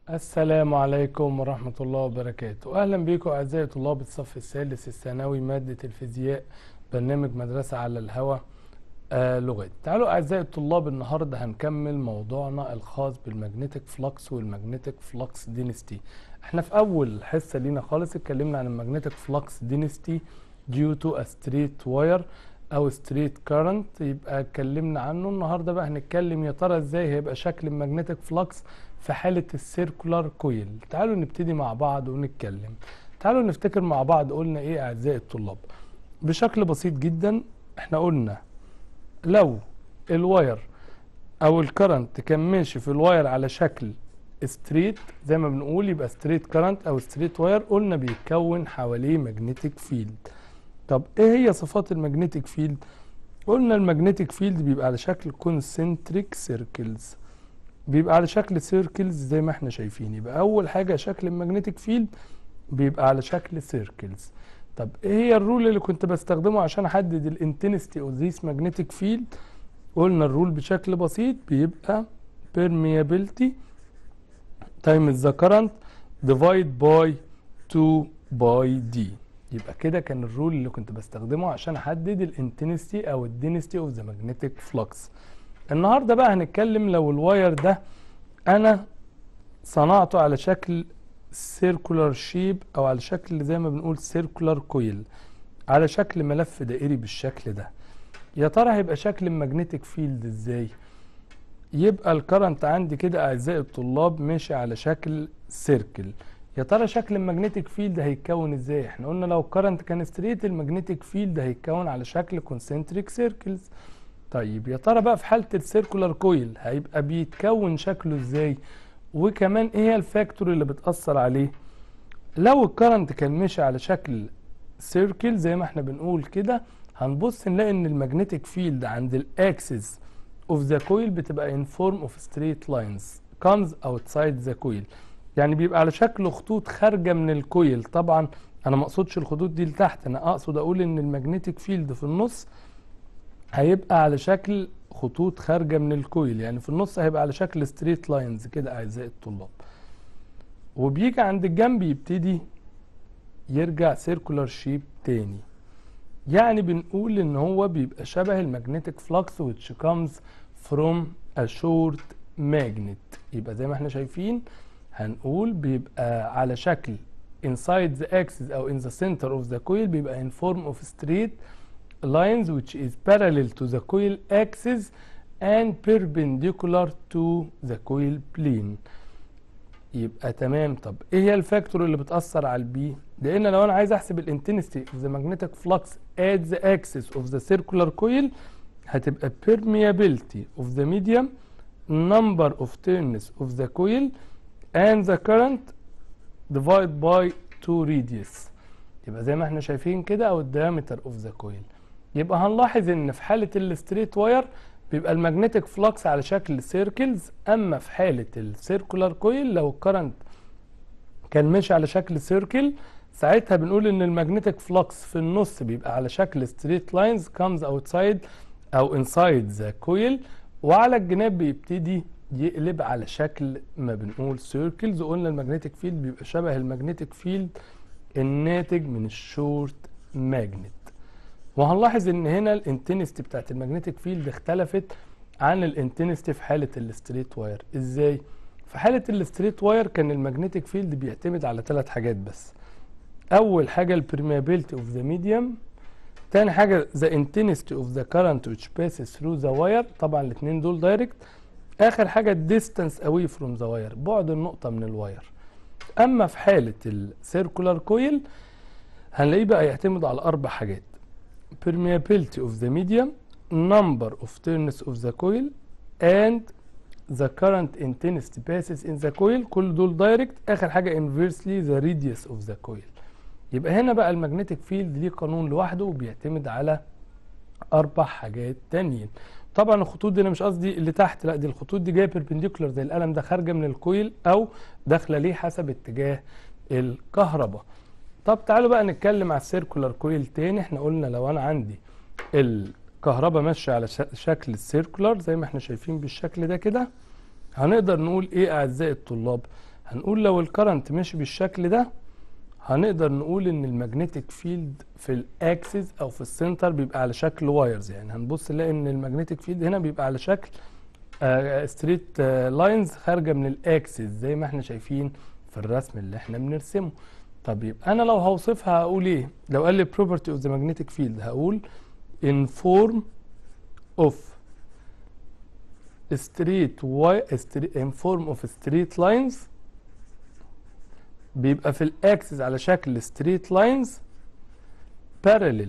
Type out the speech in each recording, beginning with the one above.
السلام عليكم ورحمة الله وبركاته أهلا بكم أعزائي طلاب الصف الثالث الثانوي مادة الفيزياء برنامج مدرسة على الهواء آه لغات تعالوا أعزائي الطلاب النهاردة هنكمل موضوعنا الخاص بالمagnetic فلكس والمagnetic فلكس دينستي احنا في أول حصة لينا خالص اتكلمنا عن المagnetic فلكس دينستي due to a straight wire أو straight current يبقى اتكلمنا عنه النهاردة بقى هنتكلم يا ترى ازاي هيبقى شكل المagnetic فلكس في حالة السيركولار كويل تعالوا نبتدي مع بعض ونتكلم تعالوا نفتكر مع بعض قلنا ايه اعزائي الطلاب بشكل بسيط جدا احنا قلنا لو الواير او الكرنت كان ماشي في الواير على شكل ستريت زي ما بنقول يبقى ستريت كرنت او ستريت واير قلنا بيتكون حواليه ماجنتيك فيلد طب ايه هي صفات الماجنتيك فيلد قلنا الماجنتيك فيلد بيبقى على شكل كونسنتريك سيركلز بيبقى على شكل سيركلز زي ما احنا شايفين يبقى اول حاجه شكل الماجنتيك فيلد بيبقى على شكل سيركلز طب ايه هي الرول اللي كنت بستخدمه عشان احدد الانتنستي اوف ذيس ماجنتيك فيلد قلنا الرول بشكل بسيط بيبقى permeability times the current divide by 2 by d يبقى كده كان الرول اللي كنت بستخدمه عشان احدد الانتنستي او الدينستي اوف ذا ماجنتيك فلكس النهارده بقى هنتكلم لو الواير ده انا صنعته على شكل سيركولار شيب او على شكل زي ما بنقول سيركولار كويل على شكل ملف دائري بالشكل ده يا ترى هيبقى شكل الماجنتيك فيلد ازاي يبقى الكرنت عندي كده اعزائي الطلاب ماشي على شكل سيركل يا ترى شكل الماجنتيك فيلد هيتكون ازاي احنا قلنا لو الكرنت كان ستريت الماجنتيك فيلد هيتكون على شكل كونسنتريك سيركلز طيب يا ترى بقى في حاله السيركولار كويل هيبقى بيتكون شكله ازاي وكمان ايه هي الفاكتور اللي بتاثر عليه لو الكرنت كان ماشي على شكل سيركل زي ما احنا بنقول كده هنبص نلاقي ان الماجنتيك فيلد عند الاكسس اوف ذا كويل بتبقى ان فورم اوف ستريت لاينز comes outside ذا كويل يعني بيبقى على شكل خطوط خارجه من الكويل طبعا انا ما اقصدش الخطوط دي لتحت انا اقصد اقول ان الماجنتيك فيلد في النص هيبقى على شكل خطوط خارجة من الكويل يعني في النص هيبقى على شكل ستريت لاينز كده أعزائي الطلاب وبيجي عند الجنب يبتدي يرجع سيركولار شيب تاني يعني بنقول ان هو بيبقى شبه المagnetic flux which comes from a short magnet يبقى زي ما احنا شايفين هنقول بيبقى على شكل inside the axis او in the center of the coil بيبقى in form of straight lines which is parallel to the coil axis and perpendicular to the coil plane يبقى تمام طب ايه هي الفاكتور اللي بتأثر على البي لان لو انا عايز احسب الانتنستي of the magnetic flux at the axis of the circular coil هتبقى permeability of the medium number of turns of the coil and the current divided by 2 radius يبقى زي ما احنا شايفين كده او الديامتر of the coil يبقى هنلاحظ ان في حاله الستريت واير بيبقى المagnetic فلكس على شكل سيركلز اما في حاله السيركولار كويل لو الكرنت كان ماشي على شكل سيركل ساعتها بنقول ان المagnetic فلكس في النص بيبقى على شكل ستريت لاينز comes outside او inside ذا كويل وعلى الجناب بيبتدي يقلب على شكل ما بنقول سيركلز وقلنا المagnetic فيلد بيبقى شبه المagnetic فيلد الناتج من الشورت ماجنت وهنلاحظ ان هنا الانتنستي بتاعت الماجنتيك فيلد اختلفت عن الانتنستي في حاله الستريت واير ازاي في حاله الستريت واير كان الماجنتيك فيلد بيعتمد على ثلاث حاجات بس اول حاجه البرميابيلتي اوف ذا ميديوم تاني حاجه ذا انتنستي اوف ذا كارنت which passes through ذا واير طبعا الاثنين دول دايركت اخر حاجه الديستانس away فروم ذا واير بعد النقطه من الواير اما في حاله السيركولار كويل هنلاقيه بقى يعتمد على اربع حاجات permeability of the medium number of turns of the coil and the current intensity passes in the coil كل دول دايركت اخر حاجه inversely the radius of the coil يبقى هنا بقى المagnetic فيلد ليه قانون لوحده وبيعتمد على اربع حاجات تانيين طبعا الخطوط دي انا مش قصدي اللي تحت لا دي الخطوط دي جايه بيربنديكولار زي القلم ده خارجه من الكويل او داخله ليه حسب اتجاه الكهرباء طب تعالوا بقى نتكلم على السيركولار كويل تاني احنا قلنا لو انا عندي الكهرباء ماشيه على شكل السيركولار زي ما احنا شايفين بالشكل ده كده هنقدر نقول ايه اعزائي الطلاب هنقول لو الكرنت ماشي بالشكل ده هنقدر نقول ان المagnetic فيلد في الاكسس او في السنتر بيبقى على شكل وايرز يعني هنبص نلاقي ان المagnetic فيلد هنا بيبقى على شكل ستريت لاينز خارجه من الاكسس زي ما احنا شايفين في الرسم اللي احنا بنرسمه طب يبقى انا لو هوصفها هقول ايه لو قال لي property of the magnetic field هقول in form of straight y in form of straight lines بيبقى في الاكسس على شكل straight lines parallel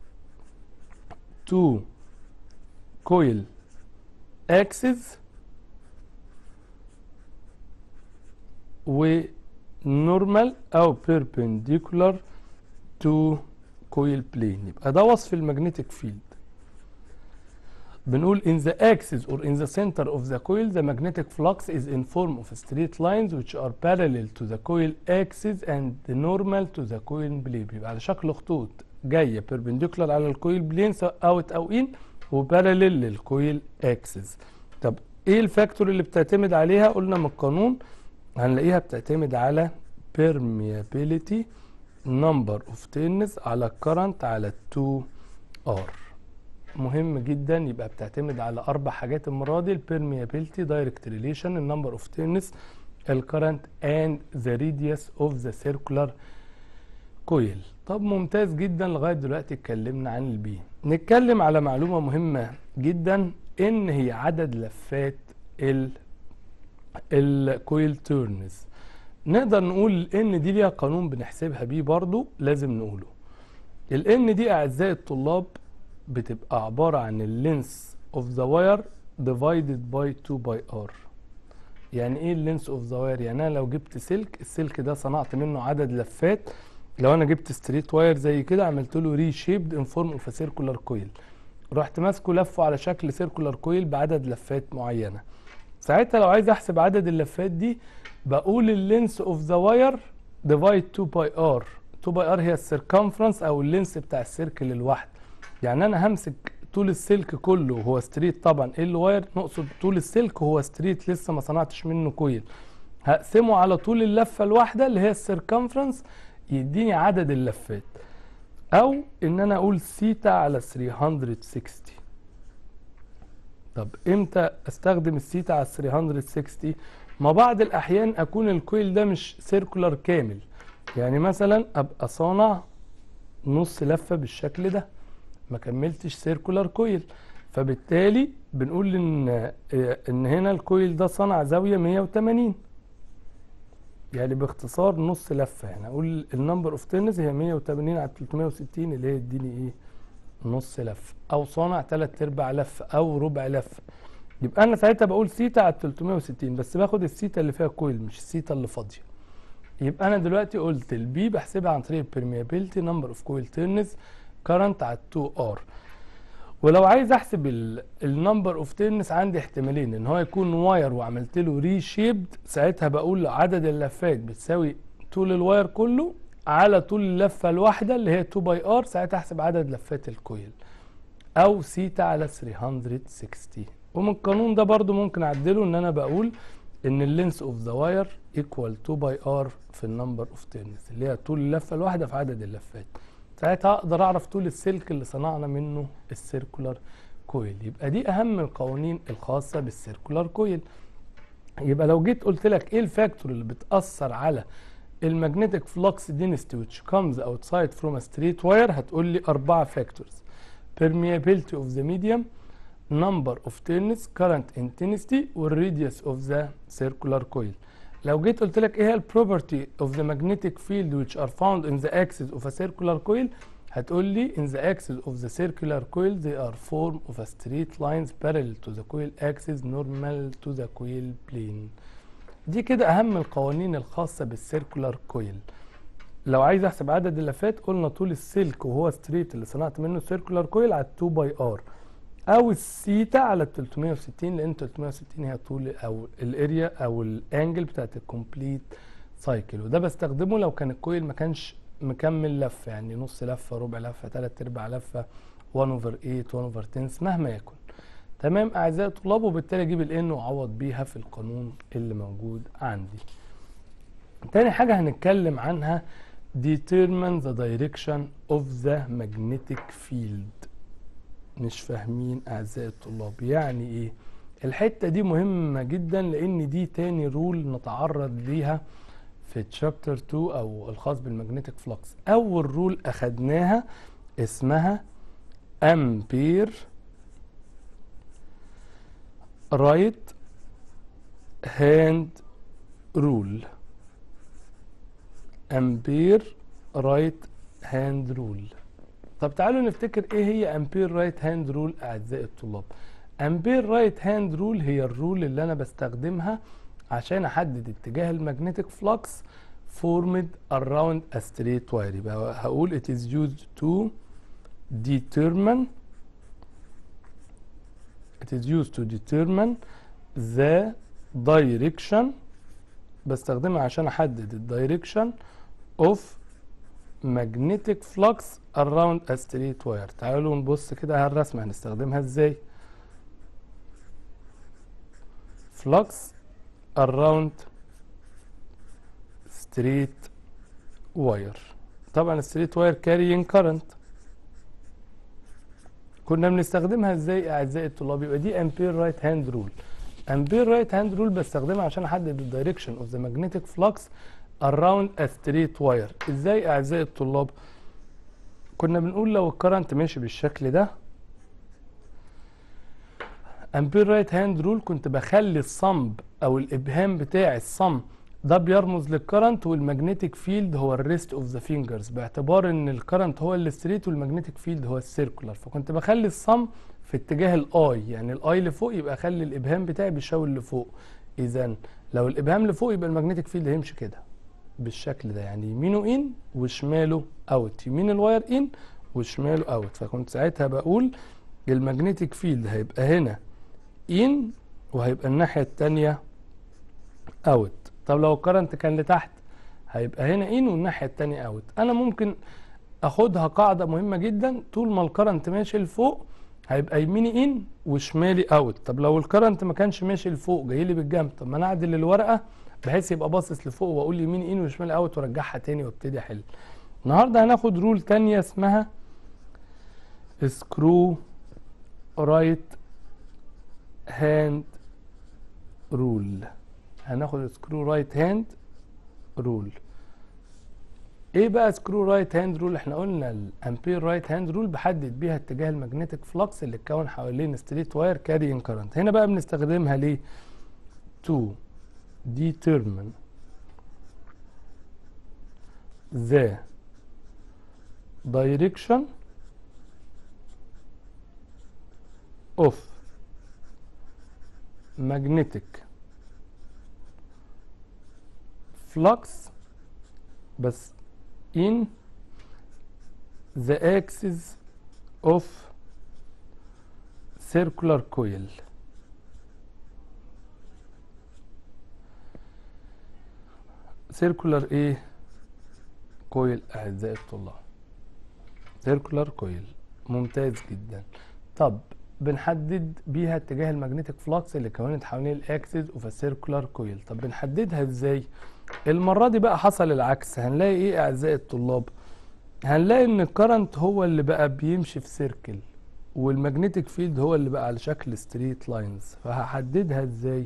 to coil axis ونورمال او perpendicular to coil plane يبقى ده وصف المagnetic field بنقول in the axis or in the center of the coil the magnetic flux is in form of straight lines which are parallel to the coil axis and normal to the coil plane بيبقى على شكل خطوط جايه perpendicular على الكويل بلين سواء اوت او ان وباراليل للكويل اكسس طب ايه الفاكتور اللي بتعتمد عليها قلنا من القانون هنلاقيها بتعتمد على permeability number of turns على current على 2 r مهم جدا يبقى بتعتمد على اربع حاجات المره دي البيرميابيلتي دايركت ريليشن النمبر اوف تيرنس الكرنت اند ذا ريديوس اوف ذا سيركولار كويل طب ممتاز جدا لغايه دلوقتي اتكلمنا عن البي نتكلم على معلومه مهمه جدا ان هي عدد لفات ال الكويل تيرنز نقدر نقول ان دي ليها قانون بنحسبها بيه برضو لازم نقوله الان دي اعزائي الطلاب بتبقى عبارة عن اللينس اوف ذا واير ديفايدد باي 2 باي ار يعني ايه اللينس اوف ذا واير يعني انا لو جبت سلك السلك ده صنعت منه عدد لفات لو انا جبت ستريت واير زي كده عملت له ري شيبد ان فورم اوف سيركولار كويل رحت ماسكه لفه على شكل سيركولار كويل بعدد لفات معينه ساعتها لو عايز احسب عدد اللفات دي بقول اللينس اوف ذا واير ديفايد 2 باي ار 2 باي ار هي السيركمفرنس او اللينس بتاع السيركل الواحد يعني انا همسك طول السلك كله هو ستريت طبعا ال واير نقصد طول السلك هو ستريت لسه ما صنعتش منه كويل هقسمه على طول اللفه الواحده اللي هي السيركمفرنس يديني عدد اللفات او ان انا اقول سيتا على 360 طب امتى استخدم السيتا على 360 ما بعض الاحيان اكون الكويل ده مش سيركولار كامل يعني مثلا ابقى صانع نص لفه بالشكل ده ما كملتش سيركولار كويل فبالتالي بنقول ان ان هنا الكويل ده صنع زاويه 180 يعني باختصار نص لفه يعني اقول النمبر اوف تيرنز هي 180 على 360 اللي هي تديني ايه نص لفه او صانع ثلاث ارباع لفه او ربع لفه يبقى انا ساعتها بقول سيتا على 360 بس باخد السيتا اللي فيها كويل مش السيتا اللي فاضيه يبقى انا دلوقتي قلت البي بحسبها عن طريق البرميابيلتي نمبر اوف كويل تيرنز كرنت على 2 ار ولو عايز احسب النمبر اوف تيرنس عندي احتمالين ان هو يكون واير وعملت له ري شيبد ساعتها بقول عدد اللفات بتساوي طول الواير كله على طول اللفه الواحده اللي هي 2 باي ار ساعتها احسب عدد لفات الكويل او سيتا على 360 ومن القانون ده برضو ممكن اعدله ان انا بقول ان اللينس اوف ذا واير ايكوال 2 باي ار في النمبر اوف تيرنس اللي هي طول اللفه الواحده في عدد اللفات ساعتها اقدر اعرف طول السلك اللي صنعنا منه السيركولار كويل يبقى دي اهم القوانين الخاصه بالسيركولار كويل يبقى لو جيت قلت لك ايه الفاكتور اللي بتاثر على المagnetic flux density which comes outside from a straight wire هتقول لي اربعه فاكتورز permeability of the medium number of turns current intensity والradius of the circular coil لو جيت قلت لك ايه هي البروبرتي اوف ذا magnetic field which are found in the axis of a circular coil هتقول لي in the axis of the circular coil they are form of a straight lines parallel to the coil axis normal to the coil plane دي كده اهم القوانين الخاصة بالسيركولار كويل لو عايز احسب عدد اللفات قلنا طول السلك وهو ستريت اللي صنعت منه سيركولار كويل على 2 باي ار او السيتا على 360 لان 360 هي طول او الاريا او الانجل بتاعت الكومبليت سايكل وده بستخدمه لو كان الكويل ما كانش مكمل لفه يعني نص لفه ربع لفه ثلاث ارباع لفه 1 اوفر 8 1 اوفر 10 مهما يكن تمام اعزائي الطلاب وبالتالي اجيب الان واعوض بيها في القانون اللي موجود عندي تاني حاجة هنتكلم عنها determine the direction of the magnetic field مش فاهمين أعزائي الطلاب يعني إيه الحتة دي مهمة جدا لأن دي تاني رول نتعرض ليها في تشابتر 2 أو الخاص بالمagnetic فلكس أول رول أخدناها اسمها أمبير رايت هاند رول امبير رايت هاند رول طب تعالوا نفتكر ايه هي امبير رايت هاند رول اعزائي الطلاب امبير رايت هاند رول هي الرول اللي انا بستخدمها عشان احدد اتجاه المagnetic فلكس formed around a straight wire يبقى هقول it is used to determine it is used to determine the direction بستخدمها عشان احدد الدايركشن of magnetic flux around a straight wire تعالوا نبص كده على الرسمة هنستخدمها ازاي flux around straight wire طبعا الستريت واير carrying current كنا بنستخدمها ازاي اعزائي الطلاب يبقى دي امبير رايت هاند رول امبير رايت هاند رول بستخدمها عشان احدد الدايركشن اوف ذا ماجنتيك فلكس اراوند ا ستريت واير ازاي اعزائي الطلاب كنا بنقول لو الكرنت ماشي بالشكل ده امبير رايت هاند رول كنت بخلي الصمب او الابهام بتاع الصم ده بيرمز للكرنت والمagnetic فيلد هو الريست اوف ذا فينجرز باعتبار ان الكرنت هو الستريت والمagnetic فيلد هو السيركولار فكنت بخلي الصم في اتجاه الاي يعني الاي لفوق يبقى اخلي الابهام بتاعي بيشاور لفوق اذا لو الابهام لفوق يبقى المagnetic فيلد هيمشي كده بالشكل ده يعني يمينه ان وشماله اوت يمين الواير ان وشماله اوت فكنت ساعتها بقول المagnetic فيلد هيبقى هنا ان وهيبقى الناحيه الثانيه اوت طب لو الكرنت كان لتحت هيبقى هنا ان والناحيه الثانيه اوت انا ممكن اخدها قاعده مهمه جدا طول ما الكرنت ماشي لفوق هيبقى يميني ان وشمالي اوت طب لو الكرنت ما كانش ماشي لفوق جاي لي بالجنب طب ما انا اعدل الورقه بحيث يبقى باصص لفوق واقول يميني ان وشمالي اوت وارجعها تاني وابتدي احل النهارده هناخد رول تانية اسمها سكرو رايت هاند رول هناخد سكرو رايت هاند رول ايه بقى سكرو رايت هاند رول احنا قلنا الامبير رايت هاند رول بحدد بيها اتجاه المagnetic فلكس اللي اتكون حوالين ستريت واير كاريين كرنت هنا بقى بنستخدمها ليه to determine the direction of magnetic flux بس in the axis of circular coil circular ايه coil اعزائي الطلاب circular coil ممتاز جدا طب بنحدد بيها اتجاه المagnetic فلكس اللي كونت حوالين الاكسس اوف السيركولار كويل طب بنحددها ازاي المره دي بقى حصل العكس هنلاقي ايه اعزائي الطلاب هنلاقي ان الكرنت هو اللي بقى بيمشي في سيركل والمagnetic فيلد هو اللي بقى على شكل ستريت لاينز فهحددها ازاي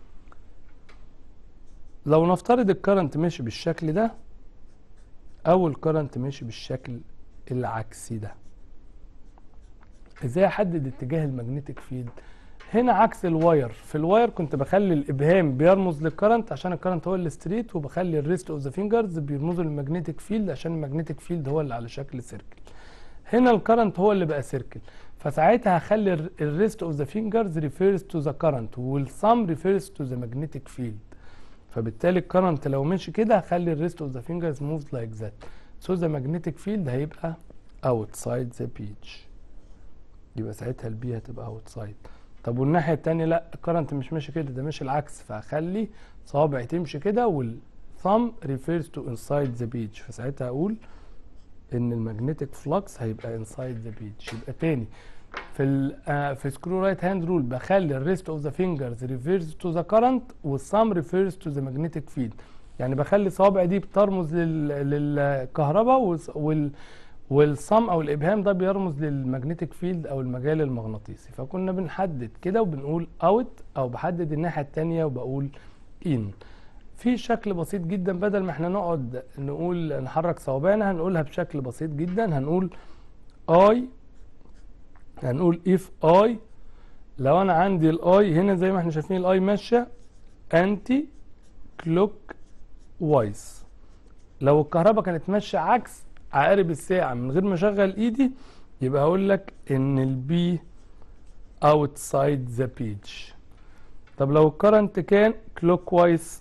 لو نفترض الكرنت ماشي بالشكل ده او الكرنت ماشي بالشكل العكسي ده ازاي احدد اتجاه المagnetic فيلد هنا عكس الواير في الواير كنت بخلي الابهام بيرمز للكرنت عشان الكرنت هو الستريت وبخلي الريست اوف ذا فينجرز بيرمزوا للمagnetic فيلد عشان المagnetic فيلد هو اللي على شكل سيركل هنا الكرنت هو اللي بقى سيركل فساعتها هخلي الريست اوف ذا فينجرز ريفيرز تو ذا كرنت والثumb ريفيرز تو ذا magnetic فيلد فبالتالي الكرنت لو مشي كده هخلي الريست اوف ذا فينجرز موفز لايك ذات سو ذا magnetic فيلد هيبقى outside ذا beach يبقى ساعتها البي هتبقى اوتسايد طب والناحيه الثانيه لا الكرنت مش ماشي كده ده ماشي العكس فهخلي صوابعي تمشي كده والثumb ريفيرز تو انسايد ذا بيج فساعتها اقول ان المagnetic فلكس هيبقى انسايد ذا بيج يبقى تاني في ال آه في سكرو رايت هاند رول بخلي الريست اوف ذا فينجرز ريفيرز تو ذا كرنت والثumb ريفيرز تو ذا magnetic فيلد يعني بخلي صوابعي دي بترمز لل... للكهرباء والس- وال والصم او الابهام ده بيرمز للمagnetic فيلد او المجال المغناطيسي فكنا بنحدد كده وبنقول اوت او بحدد الناحيه التانية وبقول ان في شكل بسيط جدا بدل ما احنا نقعد نقول نحرك صوابعنا هنقولها بشكل بسيط جدا هنقول اي هنقول if I لو انا عندي الاي هنا زي ما احنا شايفين الاي ماشيه انتي كلوك وايز لو الكهرباء كانت ماشيه عكس عقارب الساعه من غير ما اشغل ايدي يبقى هقول لك ان البي اوتسايد ذا بيج طب لو الكرنت كان كلوك وايز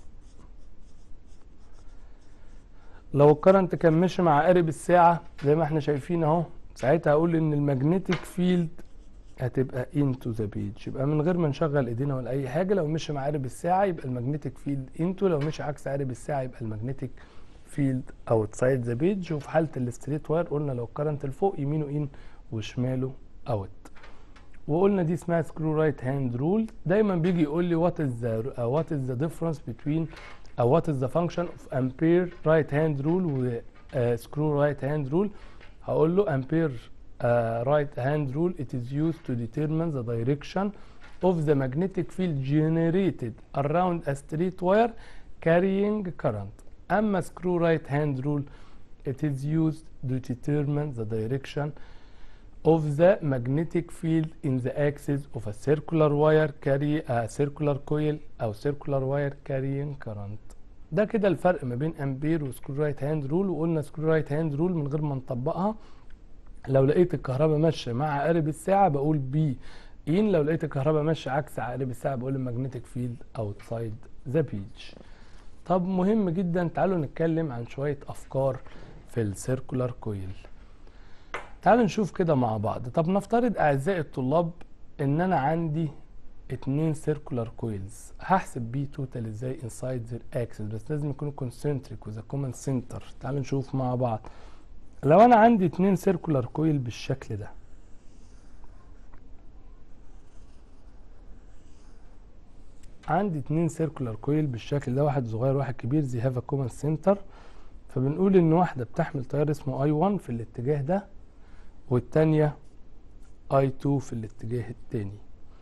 لو الكرنت كان ماشي مع عقارب الساعه زي ما احنا شايفين اهو ساعتها هقول ان المagnetic فيلد هتبقى into the page يبقى من غير ما نشغل ايدينا ولا اي حاجه لو مشي مع عقرب الساعه يبقى المagnetic فيلد into لو مشي عكس عقرب الساعه يبقى المagnetic فيلد outside the page وفي حاله الستريت واير قلنا لو الكرنت لفوق يمينه ان وشماله اوت وقلنا دي اسمها سكرو رايت هاند رول دايما بيجي يقول لي وات از ذا وات از ذا ديفرنس بتوين او وات از ذا فانكشن اوف امبير رايت هاند رول و سكرو رايت هاند رول هقول له امبير right hand rule it is used to determine the direction of the magnetic field generated around a straight wire carrying current أما screw right hand rule it is used to determine the direction of the magnetic field in the axis of a circular wire carry a circular coil أو circular wire carrying current ده كده الفرق ما بين امبير وسكرو رايت هاند رول وقلنا سكرو رايت هاند رول من غير ما نطبقها لو لقيت الكهرباء ماشيه مع عقارب الساعه بقول بي ان لو لقيت الكهرباء ماشيه عكس عقارب الساعه بقول المagnetic فيلد اوتسايد ذا بيج طب مهم جدا تعالوا نتكلم عن شويه افكار في السيركولار كويل تعالوا نشوف كده مع بعض طب نفترض اعزائي الطلاب ان انا عندي اتنين سيركولار كويلز هحسب بي توتال ازاي انسايد ذير اكسس بس لازم يكونوا كونسنتريك وذا كومن سنتر تعالوا نشوف مع بعض لو انا عندي اتنين سيركولار كويل بالشكل ده عندي اتنين سيركولار كويل بالشكل ده واحد صغير واحد كبير زي هاف كومن سنتر فبنقول ان واحده بتحمل تيار اسمه اي 1 في الاتجاه ده والتانيه اي 2 في الاتجاه التاني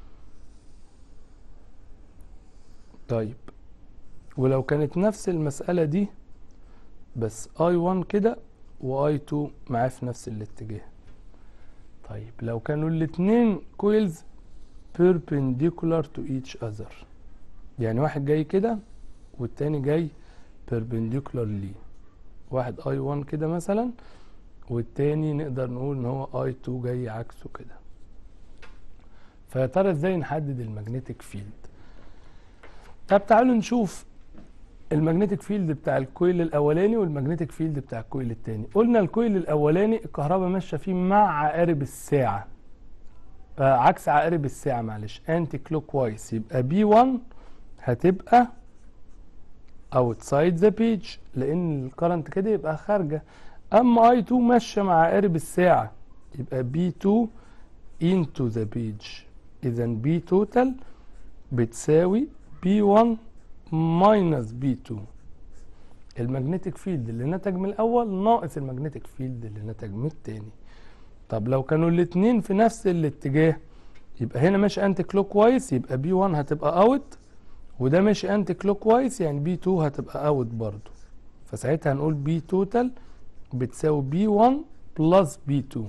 طيب ولو كانت نفس المسألة دي بس اي 1 كده واي 2 معاه في نفس الاتجاه طيب لو كانوا الاتنين كويلز perpendicular to each other يعني واحد جاي كده والتاني جاي perpendicular ليه واحد اي 1 كده مثلا والتاني نقدر نقول ان هو اي 2 جاي عكسه كده فيا ترى ازاي نحدد المagnetic فيلد طب تعالوا نشوف المagnetic فيلد بتاع الكويل الاولاني والمagnetic فيلد بتاع الكويل التاني قلنا الكويل الاولاني الكهرباء ماشيه فيه مع عقارب الساعه آه عكس عقارب الساعه معلش انتي كلوك وايز يبقى بي 1 هتبقى اوتسايد ذا بيج لان الكرنت كده يبقى خارجه اما اي 2 ماشيه مع عقارب الساعه يبقى بي 2 into ذا بيج اذا بي توتال بتساوي بي 1 ماينس بي 2 المagnetic فيلد اللي نتج من الاول ناقص المagnetic فيلد اللي نتج من التاني طب لو كانوا الاتنين في نفس الاتجاه يبقى هنا ماشي انتي كلوك وايز يبقى بي 1 هتبقى اوت وده ماشي انتي كلوك وايز يعني بي 2 هتبقى اوت برضو فساعتها هنقول بي توتال بتساوي بي 1 بلس بي 2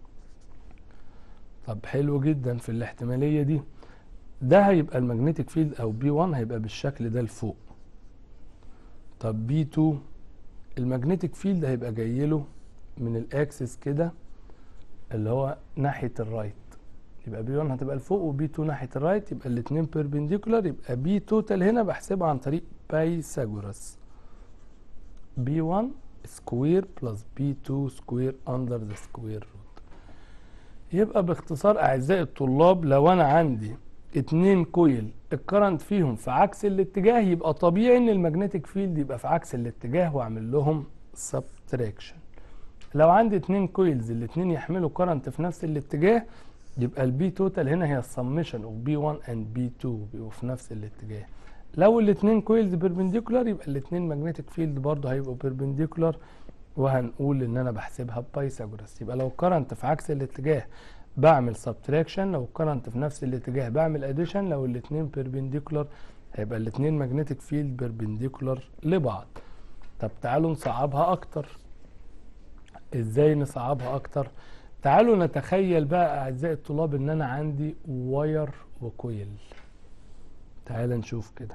طب حلو جدا في الاحتمالية دي ده هيبقى المagnetic فيلد او بي 1 هيبقى بالشكل ده لفوق طب بي 2 المagnetic فيلد هيبقى جاي له من الاكسس كده اللي هو ناحيه الرايت يبقى بي 1 هتبقى لفوق وبي 2 ناحيه الرايت يبقى الاثنين بيربنديكولار يبقى بي توتال هنا بحسبها عن طريق بايثاغورس بي 1 سكوير بلس بي 2 سكوير اندر ذا سكوير روت يبقى باختصار اعزائي الطلاب لو انا عندي اتنين كويل الكرنت فيهم في عكس الاتجاه يبقى طبيعي ان المagnetic فيلد يبقى في عكس الاتجاه واعمل لهم سبتراكشن لو عندي اتنين كويلز الاتنين يحملوا كرنت في نفس الاتجاه يبقى البي توتال هنا هي السمشن اوف بي 1 اند بي 2 بيبقوا في نفس الاتجاه لو الاتنين كويلز بيربنديكولار يبقى الاتنين ماجنتيك فيلد برضه هيبقوا بيربنديكولار وهنقول ان انا بحسبها بايثاغورس يبقى لو الكرنت في عكس الاتجاه بعمل سبتراكشن لو الكرنت في نفس الاتجاه بعمل اديشن لو الاتنين بيربنديكولار هيبقى الاتنين ماجنتيك فيلد بيربنديكولار لبعض طب تعالوا نصعبها اكتر ازاي نصعبها اكتر تعالوا نتخيل بقى اعزائي الطلاب ان انا عندي واير وكويل تعال نشوف كده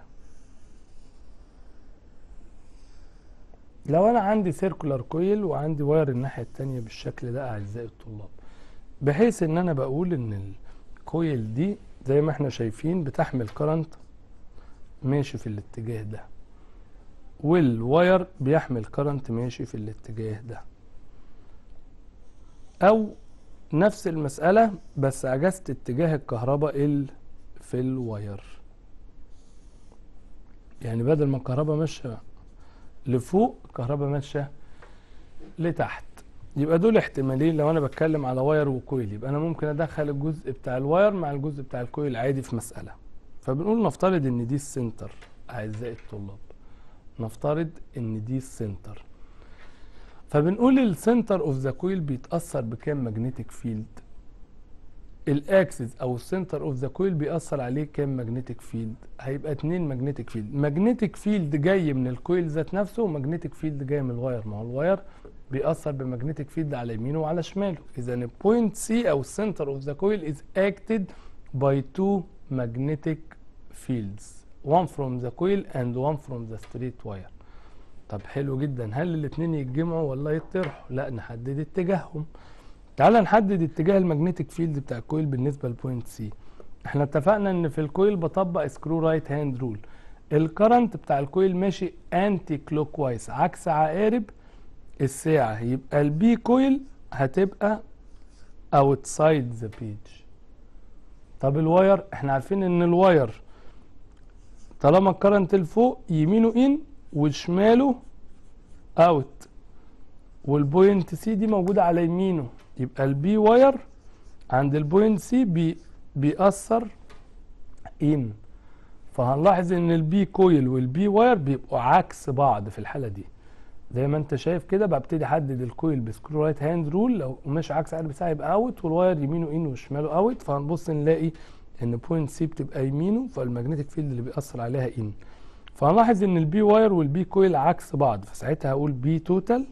لو انا عندي سيركولار كويل وعندي واير الناحيه التانية بالشكل ده اعزائي الطلاب بحيث ان انا بقول ان الكويل دي زي ما احنا شايفين بتحمل كرنت ماشي في الاتجاه ده والواير بيحمل كرنت ماشي في الاتجاه ده او نفس المسألة بس عجزت اتجاه الكهرباء ال في الواير يعني بدل ما الكهرباء ماشية لفوق الكهرباء ماشية لتحت يبقى دول احتمالين لو انا بتكلم على واير وكويل يبقى انا ممكن ادخل الجزء بتاع الواير مع الجزء بتاع الكويل عادي في مسألة فبنقول نفترض ان دي السنتر اعزائي الطلاب نفترض ان دي السنتر فبنقول السنتر اوف ذا كويل بيتاثر بكام ماجنتيك فيلد الاكسس او السنتر اوف ذا كويل بيأثر عليه كام ماجنتيك فيلد هيبقى اتنين ماجنتيك فيلد ماجنتيك فيلد جاي من الكويل ذات نفسه وماجنتيك فيلد جاي من الواير ما هو الواير بيأثر بماجنتيك فيلد على يمينه وعلى شماله اذا البوينت سي او السنتر اوف ذا كويل از اكتد باي تو magnetic fields one from the coil and one from the straight wire طب حلو جدا هل الاتنين يتجمعوا ولا يطرحوا لا نحدد اتجاههم تعال نحدد اتجاه المagnetic فيلد بتاع الكويل بالنسبه لبوينت سي احنا اتفقنا ان في الكويل بطبق سكرو رايت هاند رول الكرنت بتاع الكويل ماشي انتي كلوك وايز عكس عقارب الساعه يبقى البي كويل هتبقى اوتسايد ذا بيج طب الواير احنا عارفين ان الواير طالما الكرنت لفوق يمينه ان وشماله اوت والبوينت سي دي موجوده على يمينه يبقى البي واير عند البوينت سي بي بيأثر ان فهنلاحظ ان البي كويل والبي واير بيبقوا عكس بعض في الحاله دي زي ما انت شايف كده ببتدي احدد الكويل بسكرو رايت هاند رول لو مش عكس عقرب الساعه يبقى اوت والواير يمينه ان وشماله اوت فهنبص نلاقي ان بوينت سي بتبقى يمينه فالمagnetic فيلد اللي بيأثر عليها ان فهنلاحظ ان البي واير والبي كويل عكس بعض فساعتها هقول بي توتال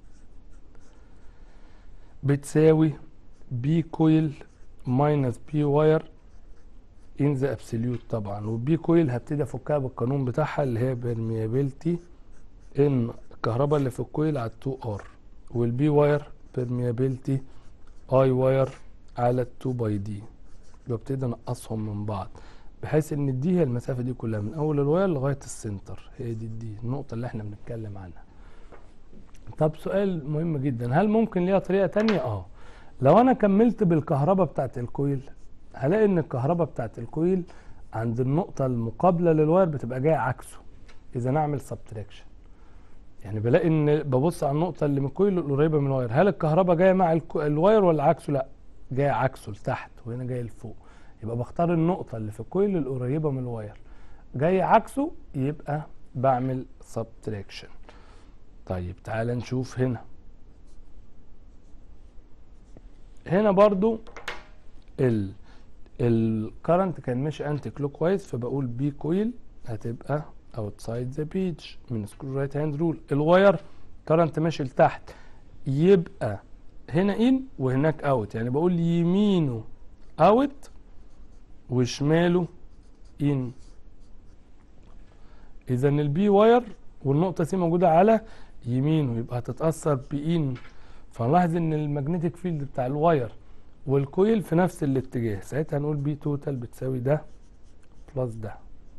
بتساوي بي كويل ماينس بي واير ان ذا ابسوليوت طبعا والبي كويل هبتدي افكها بالقانون بتاعها اللي هي بيرميابيلتي ان الكهرباء اللي في الكويل على 2 ار والبي واير بيرميابيلتي اي واير على 2 باي دي ببتدي انقصهم من بعض بحيث ان دي هي المسافه دي كلها من اول الواير لغايه السنتر هي دي دي النقطه اللي احنا بنتكلم عنها طب سؤال مهم جدا هل ممكن ليها طريقه تانية اه لو انا كملت بالكهرباء بتاعت الكويل هلاقي ان الكهرباء بتاعت الكويل عند النقطه المقابله للواير بتبقى جايه عكسه اذا نعمل سبتراكشن يعني بلاقي ان ببص على النقطه اللي من الكويل القريبه من الواير هل الكهرباء جايه مع الكو- الواير ولا عكسه لا جايه عكسه لتحت وهنا جايه لفوق يبقى بختار النقطه اللي في الكويل القريبه من الواير جاي عكسه يبقى بعمل سبتراكشن طيب تعال نشوف هنا هنا برضو ال الكرنت كان ماشي انتي كلوك وايز فبقول بي كويل هتبقى اوتسايد ذا بيج من سكرو رايت هاند رول الواير كرنت ماشي لتحت يبقى هنا ان وهناك اوت يعني بقول يمينه اوت وشماله ان اذا البي واير والنقطه سي موجوده على يمينه يبقى هتتاثر بان فنلاحظ ان المagnetic فيلد بتاع الواير والكويل في نفس الاتجاه ساعتها هنقول بي توتال بتساوي ده بلس ده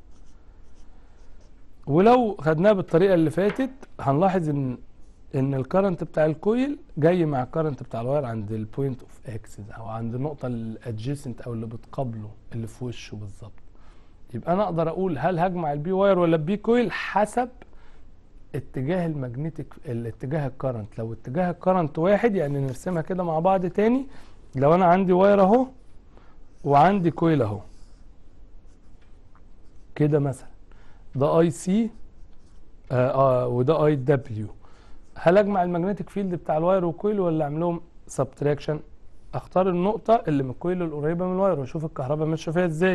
ولو خدناها بالطريقه اللي فاتت هنلاحظ ان ان الكرنت بتاع الكويل جاي مع الكرنت بتاع الواير عند البوينت اوف اكسس او عند النقطه الادجيسنت او اللي بتقابله اللي في وشه بالظبط يبقى انا اقدر اقول هل هجمع البي واير ولا البي كويل حسب اتجاه المagnetic الاتجاه الكرنت لو اتجاه الكرنت واحد يعني نرسمها كده مع بعض تاني لو انا عندي واير اهو وعندي كويل اهو كده مثلا ده اي سي آه آه وده اي دبليو هل اجمع المagnetic فيلد بتاع الواير والكويل ولا اعمل لهم سبتراكشن اختار النقطة اللي من الكويل القريبة من الواير واشوف الكهرباء ماشية فيها ازاي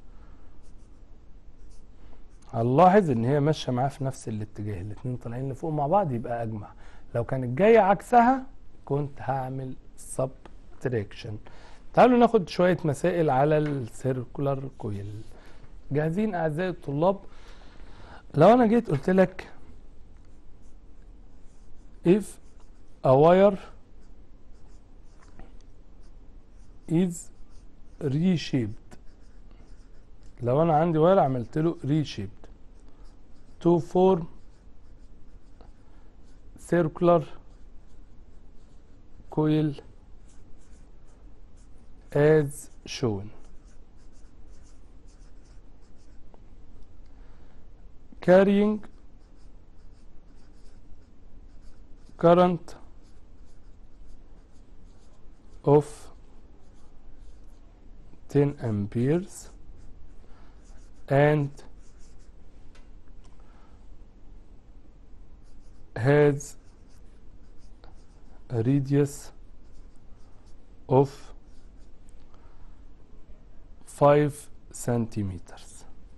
هنلاحظ ان هي ماشية معاه في نفس الاتجاه الاتنين طالعين لفوق مع بعض يبقى اجمع لو كانت جاية عكسها كنت هعمل سبتراكشن تعالوا ناخد شوية مسائل على السيركولار كويل جاهزين اعزائي الطلاب لو انا جيت قلت لك if a wire is reshaped لو انا عندي واير عملت له reshaped to form circular coil as shown carrying current of 10 amperes and has a radius of 5 centimeters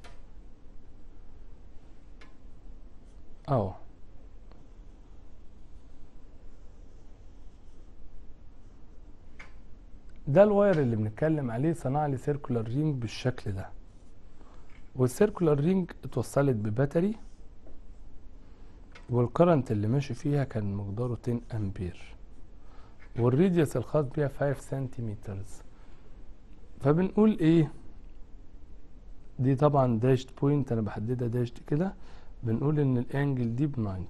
أو ده الواير اللي بنتكلم عليه صنع لي سيركولار رينج بالشكل ده والسيركولار رينج اتوصلت بباتري والكرنت اللي ماشي فيها كان مقداره 10 امبير والريديوس الخاص بيها 5 سنتيمتر فبنقول ايه دي طبعا داشت بوينت انا بحددها داشت كده بنقول ان الانجل دي ب 90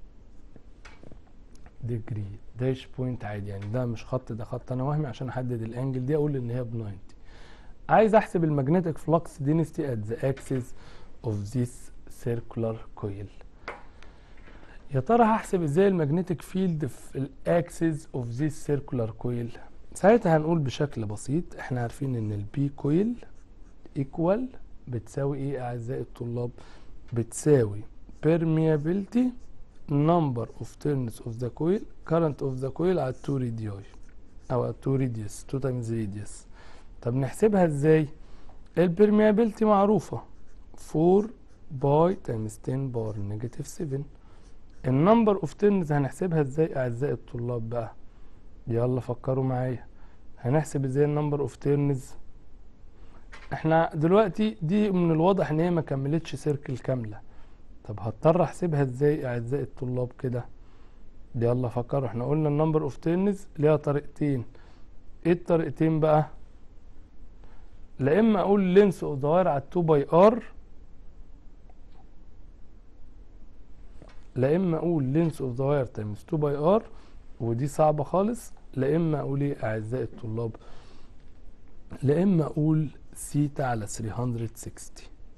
ديجري داش بوينت عادي يعني ده مش خط ده خط انا وهمي عشان احدد الانجل دي اقول ان هي ب 90 عايز احسب المagnetic flux density at the axis of this circular coil يا ترى هحسب ازاي المagnetic field في الاكسس of this circular coil ساعتها هنقول بشكل بسيط احنا عارفين ان البي كويل ايكوال بتساوي ايه اعزائي الطلاب بتساوي permeability number of turns of the coil current of the coil على 2 radii او على 2 radius 2 times radius طب نحسبها ازاي البرميابيلتي معروفة 4 باي تايمز 10 باور نيجاتيف 7 النمبر اوف تيرنز هنحسبها ازاي اعزائي الطلاب بقى يلا فكروا معايا هنحسب ازاي النمبر اوف تيرنز احنا دلوقتي دي من الواضح ان هي ما كملتش سيركل كامله طب هضطر احسبها ازاي اعزائي الطلاب كده يلا فكروا احنا قلنا النمبر اوف تيرنز ليها طريقتين ايه الطريقتين بقى لا اما اقول لينس اوف ذا واير على 2 باي ار لا اما اقول لينس اوف ذا واير تايمز 2 باي ار ودي صعبه خالص لا اما اقول ايه اعزائي الطلاب لا اما اقول سيتا على 360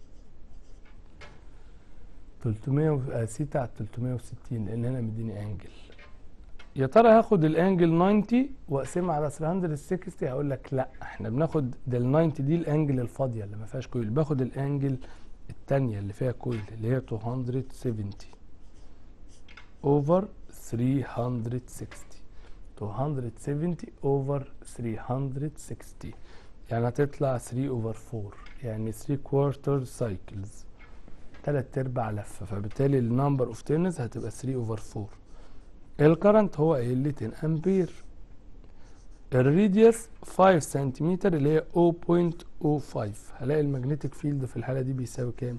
300 و- آه، سيتا على 360 لان هنا مديني انجل يا ترى هاخد الانجل 90 واقسمها على 360 هقول لك لا احنا بناخد ده ال 90 دي الانجل الفاضيه اللي ما فيهاش كويل باخد الانجل الثانيه اللي فيها كويل اللي هي 270 اوفر 360 270 اوفر 360 يعني هتطلع 3 اوفر 4 يعني 3 كوارتر سايكلز تلات ارباع لفه فبالتالي النمبر اوف تيرنز هتبقى 3 اوفر 4 الكرنت هو قايل لي 10 امبير الريديوس 5 سنتيمتر اللي هي 0.05 هلاقي المagnetic فيلد في الحاله دي بيساوي كام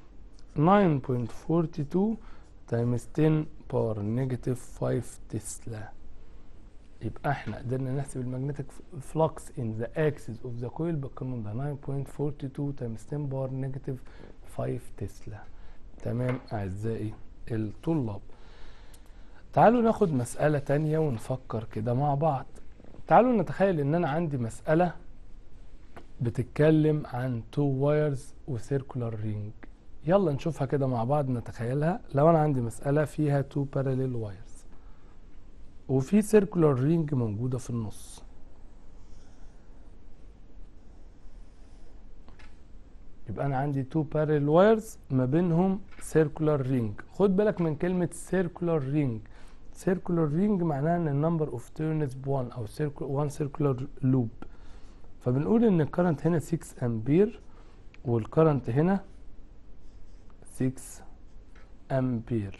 9.42 تايمز 10 باور نيجاتيف 5 تسلا يبقى احنا قدرنا نحسب المagnetic flux in the axis of the coil بالقانون ده 9.42 تايمز 10 باور نيجاتيف 5 تسلا تمام اعزائي الطلاب تعالوا ناخد مسألة تانية ونفكر كده مع بعض تعالوا نتخيل ان انا عندي مسألة بتتكلم عن تو وايرز وسيركولار رينج يلا نشوفها كده مع بعض نتخيلها لو انا عندي مسألة فيها تو باراليل وايرز وفي سيركولار رينج موجودة في النص يبقى انا عندي تو بارل وايرز ما بينهم سيركولار رينج خد بالك من كلمه سيركولار رينج سيركولار رينج معناها ان النمبر اوف تيرنز ب 1 او 1 سيركولار لوب فبنقول ان الكرنت هنا 6 امبير والكرنت هنا 6 امبير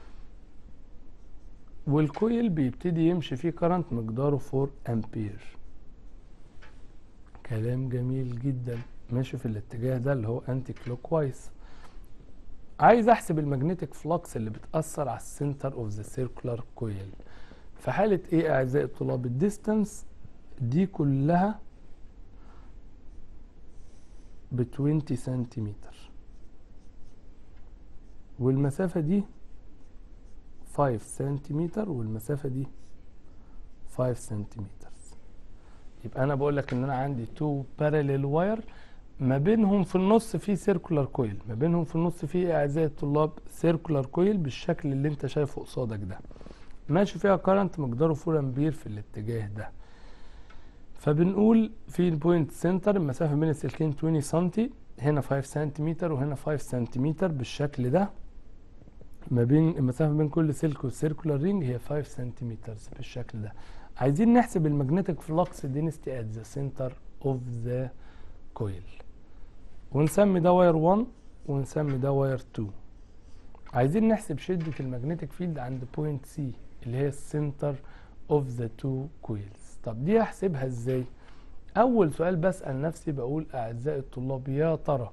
والكويل بيبتدي يمشي فيه كرنت مقداره 4 امبير كلام جميل جدا ماشي في الاتجاه ده اللي هو انتي كلوك وايز عايز احسب المagnetic فلكس اللي بتاثر على السنتر اوف ذا سيركولار كويل في حاله ايه اعزائي الطلاب الديستانس دي كلها ب 20 سنتيمتر والمسافه دي 5 سنتيمتر والمسافه دي 5 سنتيمتر يبقى انا بقول لك ان انا عندي تو باراليل واير ما بينهم في النص في سيركولار كويل ما بينهم في النص في اعزائي الطلاب سيركولار كويل بالشكل اللي انت شايفه قصادك ده ماشي فيها كارنت مقداره 4 امبير في الاتجاه ده فبنقول في البوينت سنتر المسافه بين السلكين 20 سم هنا 5 سنتيمتر وهنا 5 سنتيمتر بالشكل ده ما بين المسافه بين كل سلك والسيركولار رينج هي 5 سنتيمتر بالشكل ده عايزين نحسب المagnetic flux density at the center of the coil ونسمي ده واير 1 ونسمي ده واير 2 عايزين نحسب شدة المagnetic فيلد عند بوينت سي اللي هي السنتر اوف ذا تو كويلز طب دي احسبها ازاي اول سؤال بسأل نفسي بقول اعزائي الطلاب يا ترى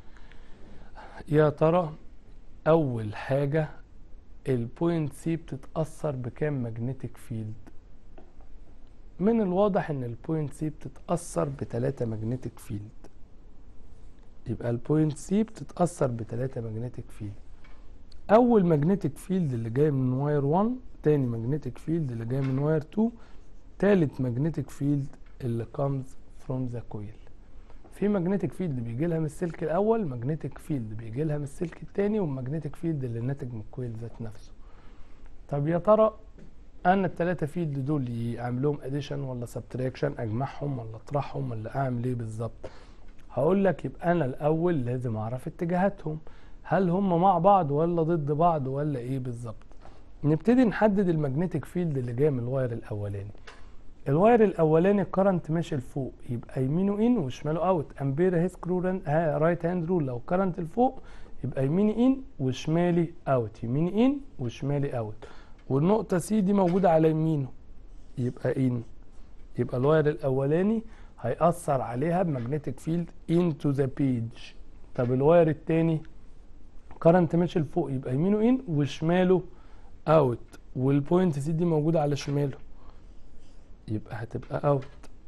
يا ترى اول حاجة البوينت سي بتتأثر بكام ماجنتيك فيلد من الواضح ان البوينت سي بتتأثر بتلاتة ماجنتيك فيلد يبقى البوينت سي بتتأثر بتلاتة ماجنتيك فيلد اول ماجنتيك فيلد اللي جاي من واير 1 تاني ماجنتيك فيلد اللي جاي من واير 2 تالت ماجنتيك فيلد اللي comes from the coil في ماجنتيك فيلد بيجي لها من السلك الاول ماجنتيك فيلد بيجي لها من السلك التاني والماجنتيك فيلد اللي ناتج من الكويل ذات نفسه طب يا ترى انا التلاتة فيلد دول اعمل لهم اديشن ولا سبتراكشن اجمعهم ولا اطرحهم ولا اعمل ايه بالظبط هقول لك يبقى انا الاول لازم اعرف اتجاهاتهم هل هم مع بعض ولا ضد بعض ولا ايه بالظبط نبتدي نحدد الماجنتيك فيلد اللي جاي من الواير الاولاني الواير الاولاني الكرنت ماشي لفوق يبقى يمينه ان وشماله اوت امبير اهي سكرو رايت هاند رول لو كرنت لفوق يبقى يميني ان وشمالي اوت يميني ان وشمالي اوت والنقطة سي دي موجودة على يمينه يبقى ان يبقى الواير الاولاني هيأثر عليها بمagnetic فيلد into ذا بيج طب الواير التاني كرنت ماشي لفوق يبقى يمينه ان وشماله اوت والبوينت سي دي موجودة على شماله يبقى هتبقى اوت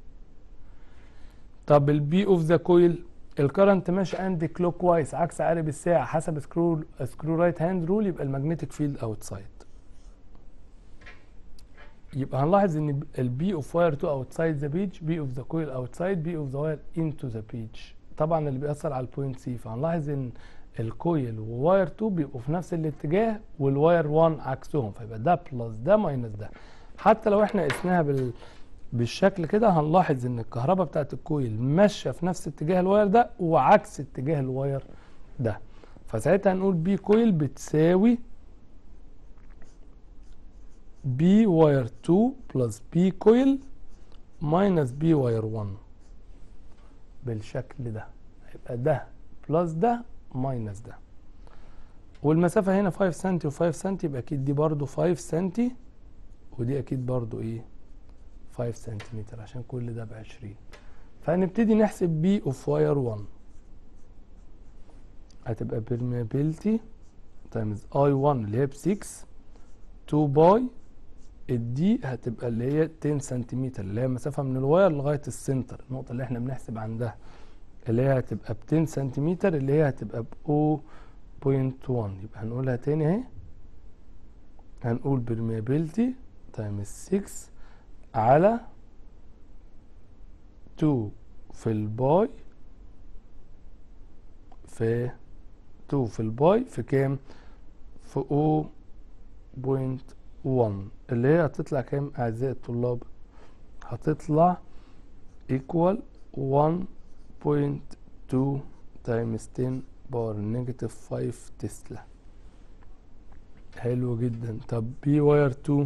طب البي اوف ذا كويل الكرنت ماشي عندي كلوك وايز عكس عقارب الساعة حسب سكرو سكرو رايت هاند رول يبقى المagnetic فيلد اوتسايد يبقى هنلاحظ ان البي اوف واير 2 اوتسايد ذا بيج بي اوف ذا كويل اوتسايد بي اوف ذا واير انتو ذا بيج طبعا اللي بيأثر على البوينت سي فهنلاحظ ان الكويل وواير 2 بيبقوا في نفس الاتجاه والواير 1 عكسهم فيبقى ده بلس ده ماينس ده حتى لو احنا قسناها بال بالشكل كده هنلاحظ ان الكهرباء بتاعت الكويل ماشيه في نفس اتجاه الواير ده وعكس اتجاه الواير ده فساعتها هنقول بي كويل بتساوي بي واير 2 بلس بي كويل ماينس بي واير 1 بالشكل ده هيبقى ده بلس ده ماينس ده والمسافة هنا 5 سنتي و5 سنتي يبقى اكيد دي برضو 5 سنتي ودي اكيد برضو ايه 5 سنتيمتر عشان كل ده ب 20 فهنبتدي نحسب بي اوف واير 1 هتبقى permeability تايمز اي 1 اللي هي ب 6 2 باي الدي هتبقى اللي هي 10 سنتيمتر اللي هي مسافة من الواير لغاية السنتر النقطة اللي احنا بنحسب عندها اللي هي هتبقى ب 10 سنتيمتر اللي هي هتبقى ب 0.1 يبقى هنقولها تاني اهي هنقول permeability تايمز 6 على 2 في الباي في 2 في الباي في كام؟ في 0.1 اللي هي هتطلع كام أعزائي الطلاب؟ هتطلع equal 1.2 تايمز 10 باور نيجاتيف 5 تسلا حلو جدا طب بي واير 2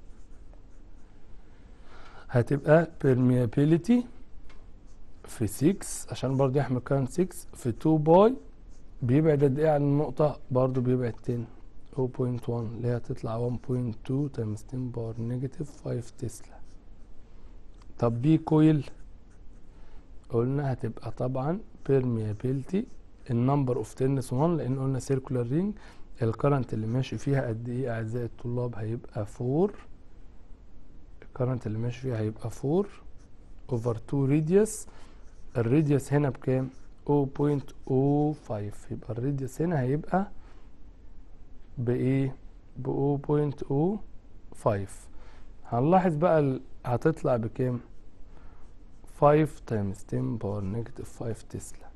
هتبقى permeability في 6 عشان برضه يحمل كارنت 6 في 2 باي بيبعد قد ايه عن النقطة برضه بيبعد 10 0.1 اللي هي هتطلع 1.2 تايمز 10 باور نيجاتيف 5 تسلا طب بي كويل قلنا هتبقى طبعا permeability النمبر اوف تيرنس 1 لان قلنا سيركولار رينج الكرنت اللي ماشي فيها قد ايه اعزائي الطلاب هيبقى 4 الكرنت اللي ماشي فيها هيبقى 4 اوفر 2 راديوس الراديوس هنا بكام 0.05 يبقى الراديوس هنا هيبقى بايه ب 0.05 هنلاحظ بقى ال- هتطلع بكام 5 تايمز 10 باور نيجاتيف 5 تسلا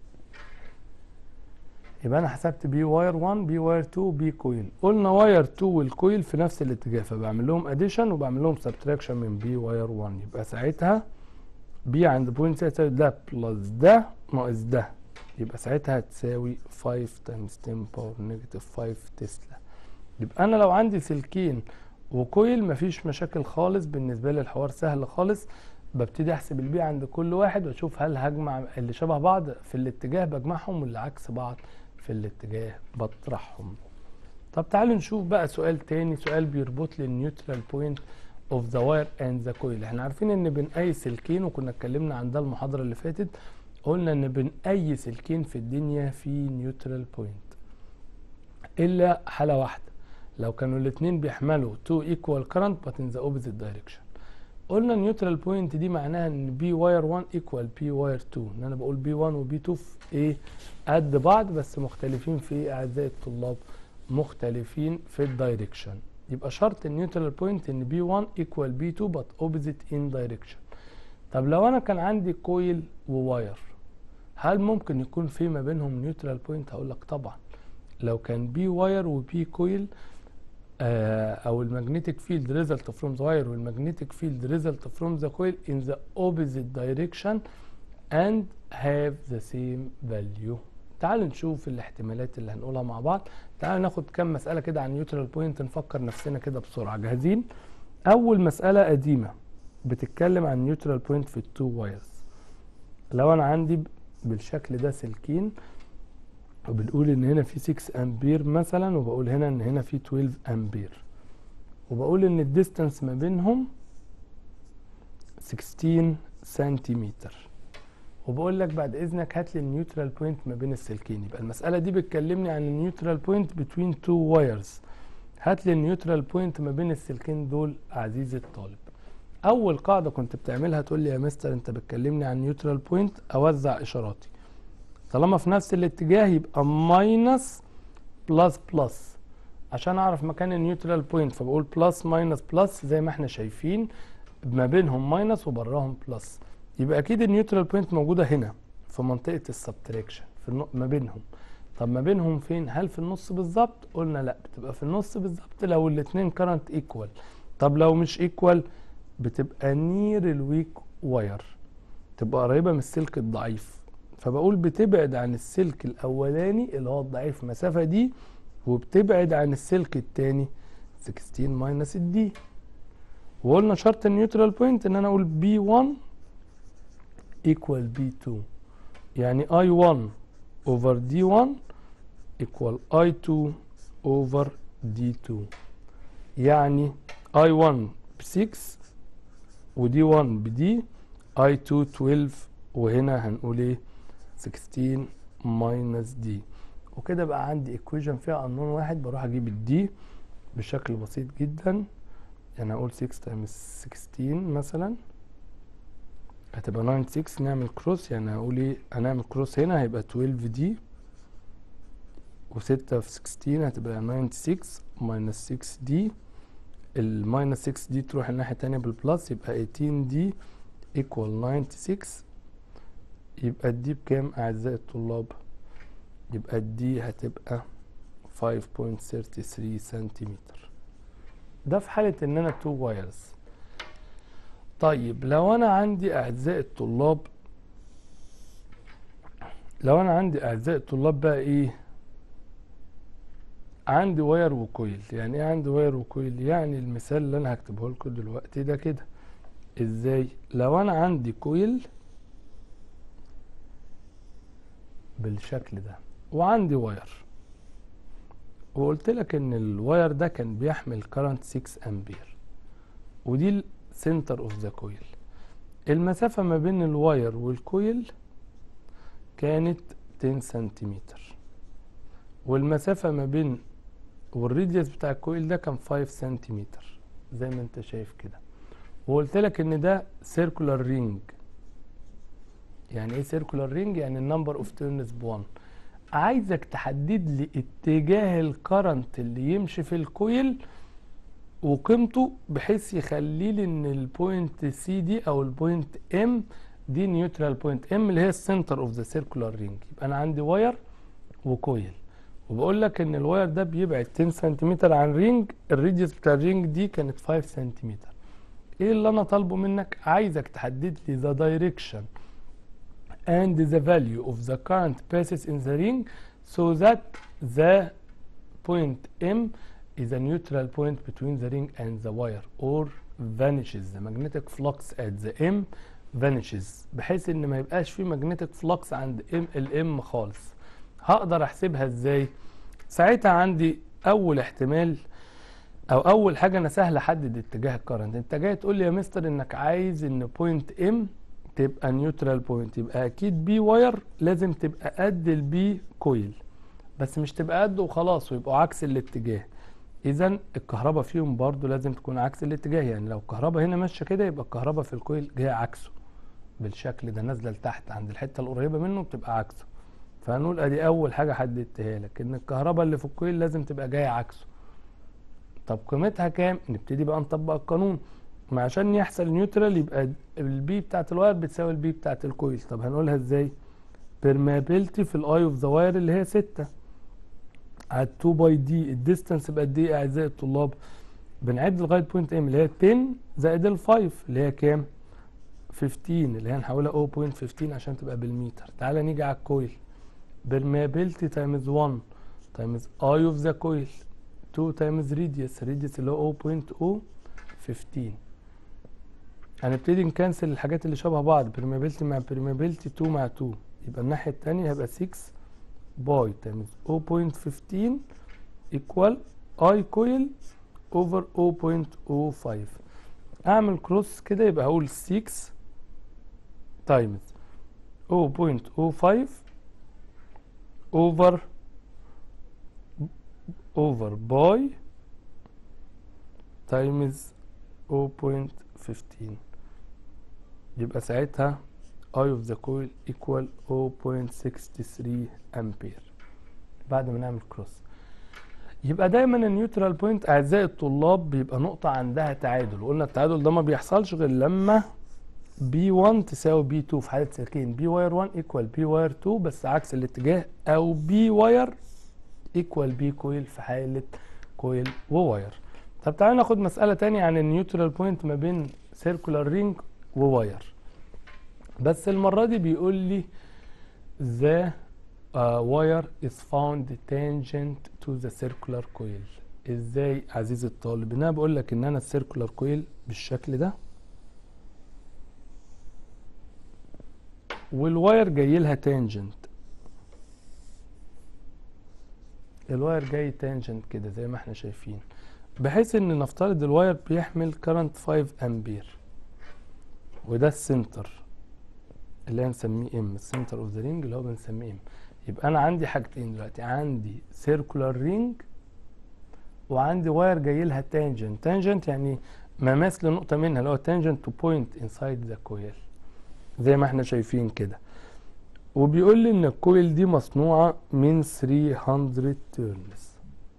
يبقى انا حسبت بي واير 1 بي واير 2 بي كويل قلنا واير 2 والكويل في نفس الاتجاه فبعمل لهم اديشن وبعمل لهم سبتراكشن من بي واير 1 يبقى ساعتها بي عند بوينت تساوي ده بلس ده ناقص ده يبقى ساعتها هتساوي 5 تايمز 10 باور نيجاتيف 5 تسلا يبقى انا لو عندي سلكين وكويل مفيش مشاكل خالص بالنسبه لي الحوار سهل خالص ببتدي احسب البي عند كل واحد واشوف هل هجمع اللي شبه بعض في الاتجاه بجمعهم واللي عكس بعض في الاتجاه بطرحهم طب تعالوا نشوف بقى سؤال تاني سؤال بيربط لي النيوترال بوينت اوف ذا واير اند ذا كويل احنا عارفين ان بين اي سلكين وكنا اتكلمنا عن ده المحاضره اللي فاتت قلنا ان بين اي سلكين في الدنيا في نيوترال بوينت الا حاله واحده لو كانوا الاثنين بيحملوا تو ايكوال كرنت but in the opposite direction قلنا النيوترال بوينت دي معناها ان بي واير 1 ايكوال بي واير 2 ان انا بقول بي 1 وبي 2 في ايه قد بعض بس مختلفين في ايه اعزائي الطلاب مختلفين في الدايركشن يبقى شرط النيوترال بوينت ان بي 1 ايكوال بي 2 but opposite in direction طب لو انا كان عندي كويل وواير هل ممكن يكون في ما بينهم نيوترال بوينت هقول لك طبعا لو كان بي واير وبي كويل آه او المagnetic field result from the wire والمagnetic field result from the coil in the opposite direction and have the same value تعالوا نشوف الاحتمالات اللي هنقولها مع بعض تعالوا ناخد كم مسألة كده عن نيوترال بوينت نفكر نفسنا كده بسرعة جاهزين أول مسألة قديمة بتتكلم عن نيوترال بوينت في التو وايرز لو أنا عندي بالشكل ده سلكين وبنقول ان هنا في 6 امبير مثلا وبقول هنا ان هنا في 12 امبير وبقول ان الديستانس ما بينهم 16 سنتيمتر وبقول لك بعد اذنك هات لي النيوترال بوينت ما بين السلكين يبقى المساله دي بتكلمني عن النيوترال بوينت بتوين تو وايرز هات لي النيوترال بوينت ما بين السلكين دول عزيزي الطالب اول قاعده كنت بتعملها تقول لي يا مستر انت بتكلمني عن نيوترال بوينت اوزع اشاراتي طالما في نفس الاتجاه يبقى ماينس بلس بلس عشان اعرف مكان النيوترال بوينت فبقول بلس ماينس بلس زي ما احنا شايفين ما بينهم ماينس وبراهم بلس يبقى اكيد النيوترال بوينت موجوده هنا في منطقه السبتراكشن في النق... ما بينهم طب ما بينهم فين هل في النص بالظبط قلنا لا بتبقى في النص بالظبط لو الاثنين كارنت ايكوال طب لو مش ايكوال بتبقى نير الويك واير تبقى قريبه من السلك الضعيف فبقول بتبعد عن السلك الاولاني اللي هو الضعيف المسافه دي وبتبعد عن السلك الثاني 16 ماينس الدي وقلنا شرط النيوترال بوينت ان انا اقول بي 1 ايكوال بي 2 يعني اي 1 اوفر دي 1 ايكوال اي 2 اوفر دي 2 يعني اي 1 ب 6 ودي 1 بدي اي 2 12 وهنا هنقول ايه 16 ماينس دي وكده بقى عندي ايكويشن فيها قانون واحد بروح اجيب الدي بشكل بسيط جدا يعني اقول 6 تايمز 16 مثلا هتبقى 9 6 نعمل كروس يعني هقول ايه هنعمل كروس هنا هيبقى 12 دي و6 في 16 هتبقى 96 ماينس 6 دي الماينس 6 دي تروح الناحية التانية بالبلس يبقى 18 دي ايكوال 96 يبقى الدي بكام أعزائي الطلاب؟ يبقى الدي هتبقى 5.33 سنتيمتر ده في حالة إن أنا تو وايرز طيب لو أنا عندي أعزائي الطلاب لو انا عندي اعزائي الطلاب بقى ايه عندي واير وكويل يعني ايه عندي واير وكويل يعني المثال اللي انا هكتبه لكم دلوقتي ده كده ازاي لو انا عندي كويل بالشكل ده وعندي واير وقلت لك ان الواير ده كان بيحمل كارنت 6 امبير ودي السنتر اوف ذا كويل المسافة ما بين الواير والكويل كانت 10 سنتيمتر والمسافة ما بين والريديوس بتاع الكويل ده كان 5 سنتيمتر زي ما انت شايف كده وقلت لك ان ده سيركولار رينج يعني ايه سيركولار رينج يعني النمبر اوف تيرنز ب1 عايزك تحدد لي اتجاه الكرنت اللي يمشي في الكويل وقيمته بحيث يخلي لي ان البوينت سي دي او البوينت ام دي نيوترال بوينت ام اللي هي السنتر اوف ذا سيركولار رينج يبقى انا عندي واير وكويل وبقول لك ان الواير ده بيبعد 10 سنتيمتر عن رينج الريديوس بتاع الرينج دي كانت 5 سنتيمتر ايه اللي انا طالبه منك عايزك تحدد لي ذا دايركشن and the value of the current passes in the ring so that the point M is a neutral point between the ring and the wire or vanishes the magnetic flux at the M vanishes بحيث ان ما يبقاش في magnetic flux عند M الام خالص هقدر احسبها ازاي ساعتها عندي اول احتمال او اول حاجه انا سهل احدد اتجاه الكرنت انت جاي تقول لي يا مستر انك عايز ان بوينت ام تبقى نيوترال بوينت يبقى اكيد بي واير لازم تبقى قد البي كويل بس مش تبقى قد وخلاص ويبقوا عكس الاتجاه اذا الكهرباء فيهم برضو لازم تكون عكس الاتجاه يعني لو الكهرباء هنا ماشيه كده يبقى الكهرباء في الكويل جايه عكسه بالشكل ده نازله لتحت عند الحته القريبه منه بتبقى عكسه فهنقول ادي اول حاجه حددتها لك ان الكهرباء اللي في الكويل لازم تبقى جايه عكسه طب قيمتها كام نبتدي بقى نطبق القانون ما عشان يحصل نيوترال يبقى البي بتاعت الواير بتساوي البي بتاعت الكويل طب هنقولها ازاي permeability في الاي اوف ذا واير اللي هي 6 على 2 باي دي الديستانس بقد ايه اعزائي الطلاب بنعد لغايه بوينت ام اللي هي 10 زائد ال 5 اللي هي كام 15 اللي هي هنحولها 0.15 عشان تبقى بالمتر تعالى نيجي على الكويل permeability times 1 times I of the coil 2 times radius radius اللي هو 0.015 هنبتدي نكنسل الحاجات اللي شبه بعض permeability مع permeability 2 مع 2 يبقى الناحية التانية هيبقى 6 باي times 0.15 equal I coil over 0.05 اعمل كروس كده يبقى هقول 6 times 0.05 over over by times 0.15 يبقى ساعتها I of the coil equal 0.63 امبير بعد ما نعمل كروس يبقى دايما النيوترال بوينت اعزائي الطلاب بيبقى نقطة عندها تعادل وقلنا التعادل ده ما بيحصلش غير لما B1 تساوي B2 في حالة سلكين B واير 1 equal B واير 2 بس عكس الاتجاه او B واير equal B كويل في حالة كويل وواير طب تعالى ناخد مسألة تانية عن النيوترال بوينت ما بين سيركولار رينج وواير بس المرة دي بيقول لي the uh, wire is found tangent to the circular coil ازاي عزيزي الطالب انا بقول لك ان انا السيركولار كويل بالشكل ده والواير جاي لها تانجنت الواير جاي تانجنت كده زي ما احنا شايفين بحيث ان نفترض الواير بيحمل كرنت 5 امبير وده السنتر اللي هنسميه ام السنتر اوف ذا رينج اللي هو بنسميه ام يبقى انا عندي حاجتين دلوقتي عندي سيركولار رينج وعندي واير جاي لها تانجنت تانجنت يعني مماس لنقطه منها اللي هو تانجنت تو بوينت انسايد ذا كويل زي ما احنا شايفين كده وبيقول لي ان الكويل دي مصنوعه من 300 تيرنز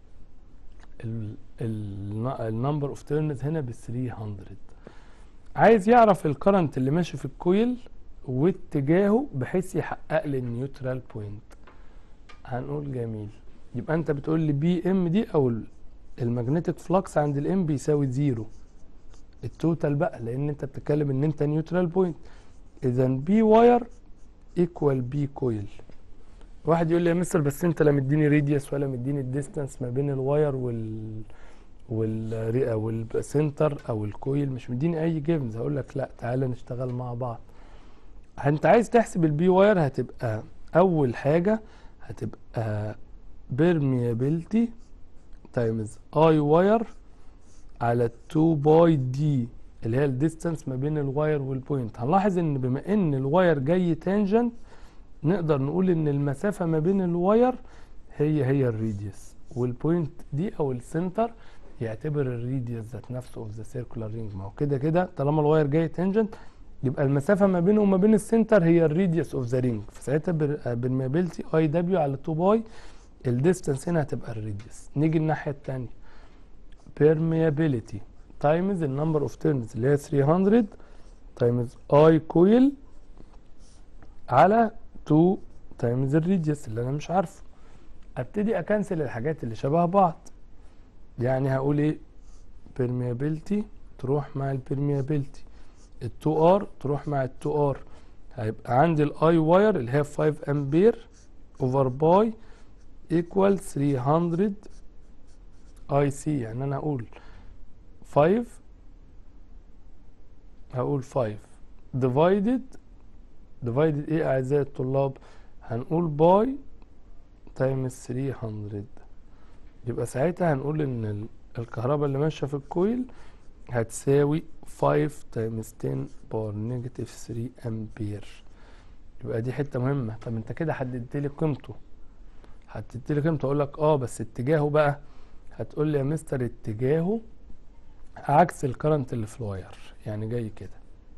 النمبر اوف تيرنز هنا ب 300 عايز يعرف الكرنت اللي ماشي في الكويل واتجاهه بحيث يحقق لي النيوترال بوينت هنقول جميل يبقى انت بتقول لي بي ام دي او المagnetic فلكس عند الام بيساوي زيرو التوتال بقى لان انت بتتكلم ان انت نيوترال بوينت اذا بي واير ايكوال بي كويل واحد يقول لي يا مستر بس انت لا مديني ريديوس ولا مديني الديستانس ما بين الواير وال وال والسنتر او الكويل مش مديني اي جيفنز هقول لك لا تعالى نشتغل مع بعض انت عايز تحسب البي واير هتبقى اول حاجه هتبقى permeability تايمز اي واير على 2 باي دي اللي هي الديستانس ما بين الواير والبوينت هنلاحظ ان بما ان الواير جاي تانجنت نقدر نقول ان المسافه ما بين الواير هي هي الريديوس والبوينت دي او السنتر يعتبر الريديوس ذات نفسه اوف ذا سيركولار رينج ما هو كده كده طالما الواير جاي تانجنت يبقى المسافه ما بينه وما بين السنتر هي الريديوس اوف ذا رينج فساعتها بالمابيلتي اي دبليو على 2 باي الديستانس هنا هتبقى الريديوس نيجي الناحيه الثانيه permeability times النمبر اوف turns اللي هي 300 times I coil على 2 times الريديوس اللي انا مش عارفه ابتدي اكنسل الحاجات اللي شبه بعض يعني هقول ايه permeability تروح مع البرميابيلتي ال 2 r تروح مع ال 2 r هيبقى عندي الاي واير اللي هي 5 امبير اوفر باي equal 300 اي سي يعني انا هقول 5 هقول 5 divided divided ايه اعزائي الطلاب هنقول باي تايمز 300 يبقى ساعتها هنقول ان ال- الكهرباء اللي ماشيه في الكويل هتساوي 5 تايمز 10 باور نيجاتيف 3 امبير يبقى دي حته مهمه طب انت كده حددت لي قيمته حددت لي قيمته اقول لك اه بس اتجاهه بقى هتقول لي يا مستر اتجاهه عكس الكرنت اللي في الواير يعني جاي كده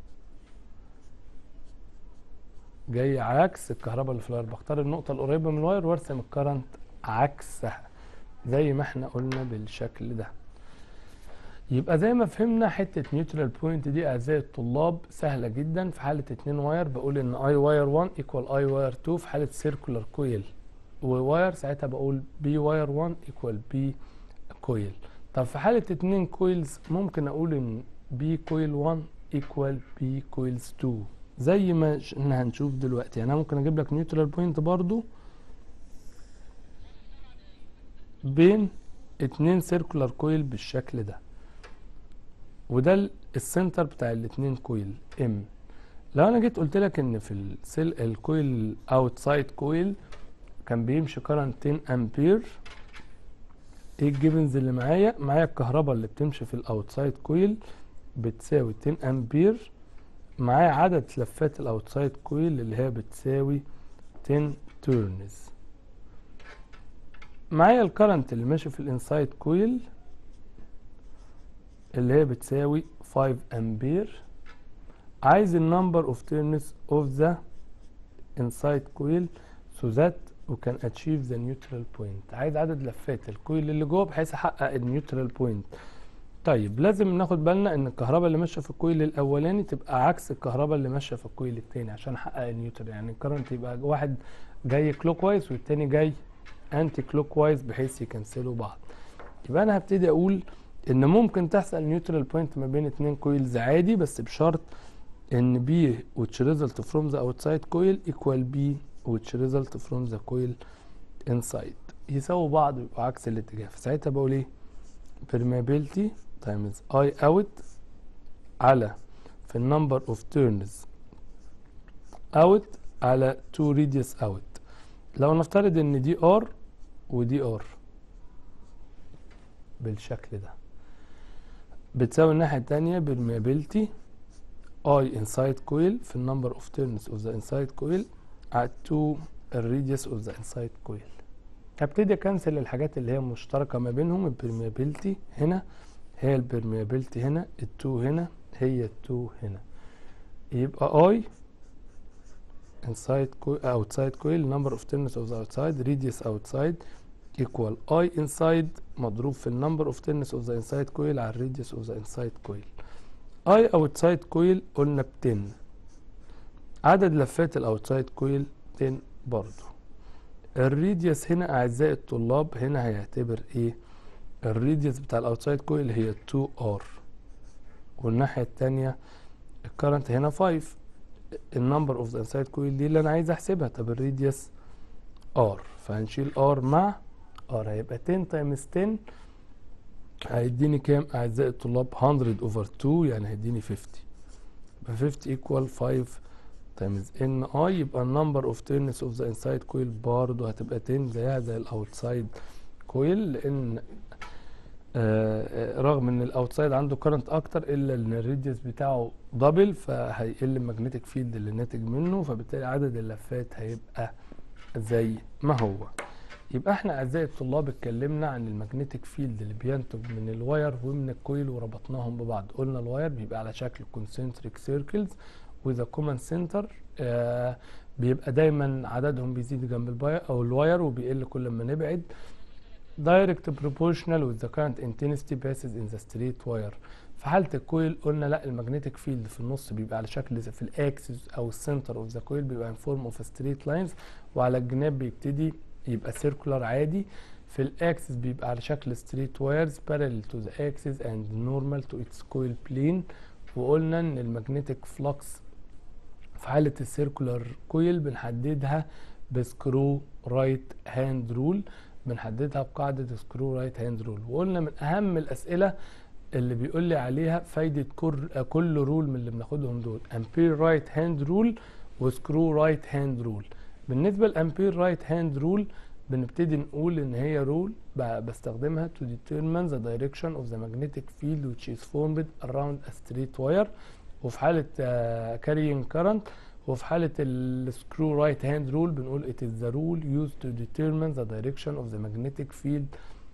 جاي عكس الكهرباء اللي في الواير بختار النقطة القريبة من الواير وارسم الكرنت عكسها زي ما احنا قلنا بالشكل ده يبقى زي ما فهمنا حتة نيوترال بوينت دي أعزائي الطلاب سهلة جدا في حالة اتنين واير بقول إن اي واير 1 ايكوال اي واير 2 في حالة سيركولار كويل وواير ساعتها بقول بي واير 1 ايكوال بي كويل طب في حالة اتنين كويلز ممكن أقول إن بي كويل 1 ايكوال بي كويلز 2 زي ما ش- احنا هنشوف دلوقتي يعني انا ممكن اجيب لك نيوترال بوينت برضو بين اتنين سيركولار كويل بالشكل ده وده ال- السنتر بتاع الاتنين كويل ام لو انا جيت قلت لك ان في السيل الكويل اوتسايد كويل كان بيمشي كارنت 10 امبير ايه الجيفنز اللي معايا معايا الكهرباء اللي بتمشي في الاوتسايد كويل بتساوي 10 امبير معايا عدد لفات الاوتسايد كويل اللي هي بتساوي 10 تورنز معايا الكرنت اللي ماشي في الانسايد كويل اللي هي بتساوي 5 امبير عايز النمبر اوف تيرنز اوف ذا انسايد كويل so that we can achieve the neutral point عايز عدد لفات الكويل اللي جوه بحيث احقق النيوترال بوينت طيب لازم ناخد بالنا ان الكهرباء اللي ماشيه في الكويل الاولاني تبقى عكس الكهرباء اللي ماشيه في الكويل التاني عشان احقق النيوترال يعني الكرنت يبقى واحد جاي كلوك وايز والتاني جاي انتي كلوك وايز بحيث يكنسلوا بعض يبقى انا هبتدي اقول ان ممكن تحصل نيوترال بوينت ما بين اتنين كويلز عادي بس بشرط ان B which result from the outside coil equal B which result from the coil inside يساووا بعض ويبقوا عكس الاتجاه فساعتها بقول ايه permeability times I out على في النمبر of turns out على 2 radius out لو نفترض ان دي R ودي R بالشكل ده بتساوي الناحية التانية permeability I inside coil في النمبر of turns of the inside coil على 2 الراديوس of the inside coil هبتدي اكنسل الحاجات اللي هي مشتركة ما بينهم البرميابيلتي هنا هي البرميابيلتي هنا التو هنا هي التو هنا يبقى I inside coil outside coil number of turns of the outside radius outside equal I inside مضروب في النمبر of turns of the inside coil على radius of the inside coil I outside coil قلنا ب 10 عدد لفات الاوتسايد كويل 10 برضو الريديوس هنا اعزائي الطلاب هنا هيعتبر ايه الريديوس بتاع الاوتسايد كويل هي 2 ار والناحيه التانية الكرنت هنا 5 النمبر اوف ذا انسايد كويل دي اللي انا عايز احسبها طب الريديوس ار فهنشيل ار مع ار هيبقى 10 تايمز 10 هيديني كام اعزائي الطلاب 100 اوفر 2 يعني هيديني 50 يبقى 50 ايكوال 5 تايمز ان اي يبقى النمبر اوف تيرنس اوف ذا انسايد كويل برضه هتبقى 10 زيها زي الاوتسايد كويل لان آه رغم ان الاوتسايد عنده كرنت اكتر الا ان الريديوس بتاعه دبل فهيقل الماجنتيك فيلد اللي ناتج منه فبالتالي عدد اللفات هيبقى زي ما هو يبقى احنا اعزائي الطلاب اتكلمنا عن الماجنتيك فيلد اللي بينتج من الواير ومن الكويل وربطناهم ببعض قلنا الواير بيبقى على شكل concentric circles with a common center آه بيبقى دايما عددهم بيزيد جنب الباير او الواير وبيقل كل ما نبعد direct proportional with the current intensity passes in the straight wire في حالة الكويل قلنا لا المagnetic فيلد في النص بيبقى على شكل في الاكسس او السنتر اوف ذا كويل بيبقى in form of straight lines وعلى الجناب بيبتدي يبقى circular عادي في الاكسس بيبقى على شكل straight wires parallel to the axis and normal to its coil plane وقلنا ان المagnetic flux في حالة السيركولار كويل بنحددها بسكرو رايت هاند رول بنحددها بقاعدة سكرو رايت هاند رول وقلنا من أهم الأسئلة اللي بيقول لي عليها فايدة كل, كل رول من اللي بناخدهم دول امبير رايت هاند رول وسكرو رايت هاند رول بالنسبة لامبير رايت هاند رول بنبتدي نقول ان هي رول بستخدمها to determine the direction of the magnetic field which is formed around a straight wire وفي حالة uh, carrying current وفي حالة السكرو رايت هاند رول بنقول it is the rule used to determine the direction of the magnetic field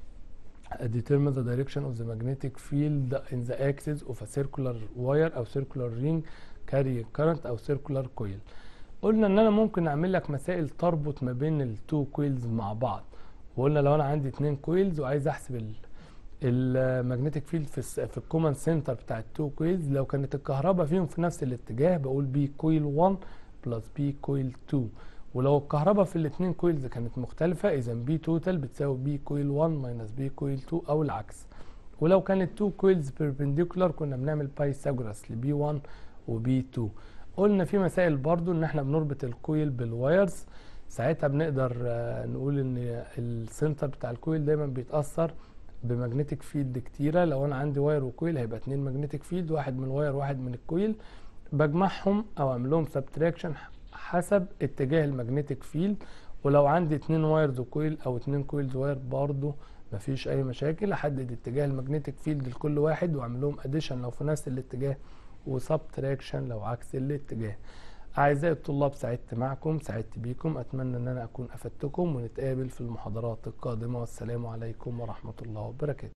determine the direction of the magnetic field in the axis of a circular wire أو circular ring carrying current أو circular coil قلنا ان انا ممكن اعمل لك مسائل تربط ما بين التو كويلز مع بعض وقلنا لو انا عندي اتنين كويلز وعايز احسب المagnetic فيلد في في الكومن سنتر بتاع التو كويلز لو كانت الكهرباء فيهم في نفس الاتجاه بقول بي كويل 1 بلس بي كويل 2 ولو الكهرباء في الاثنين كويلز كانت مختلفة اذا بي توتال بتساوي بي كويل 1 ماينس بي كويل 2 او العكس ولو كانت تو كويلز بيربنديكولار كنا بنعمل بايثاغورس لبي 1 وبي 2 قلنا في مسائل برضو ان احنا بنربط الكويل بالوايرز ساعتها بنقدر نقول ان السنتر بتاع الكويل دايما بيتاثر بمagnetic فيلد كتيرة لو انا عندي واير وكويل هيبقى اتنين magnetic فيلد واحد من الواير واحد من الكويل بجمعهم او اعمل لهم سبتراكشن حسب اتجاه المagnetic فيلد ولو عندي اتنين وايرز وكويل او اتنين كويلز واير برضو مفيش اي مشاكل احدد اتجاه المagnetic فيلد لكل واحد واعمل لهم اديشن لو في نفس الاتجاه وسبتراكشن لو عكس الاتجاه أعزائي الطلاب سعدت معكم سعدت بيكم أتمنى أن أنا أكون أفدتكم ونتقابل في المحاضرات القادمة والسلام عليكم ورحمة الله وبركاته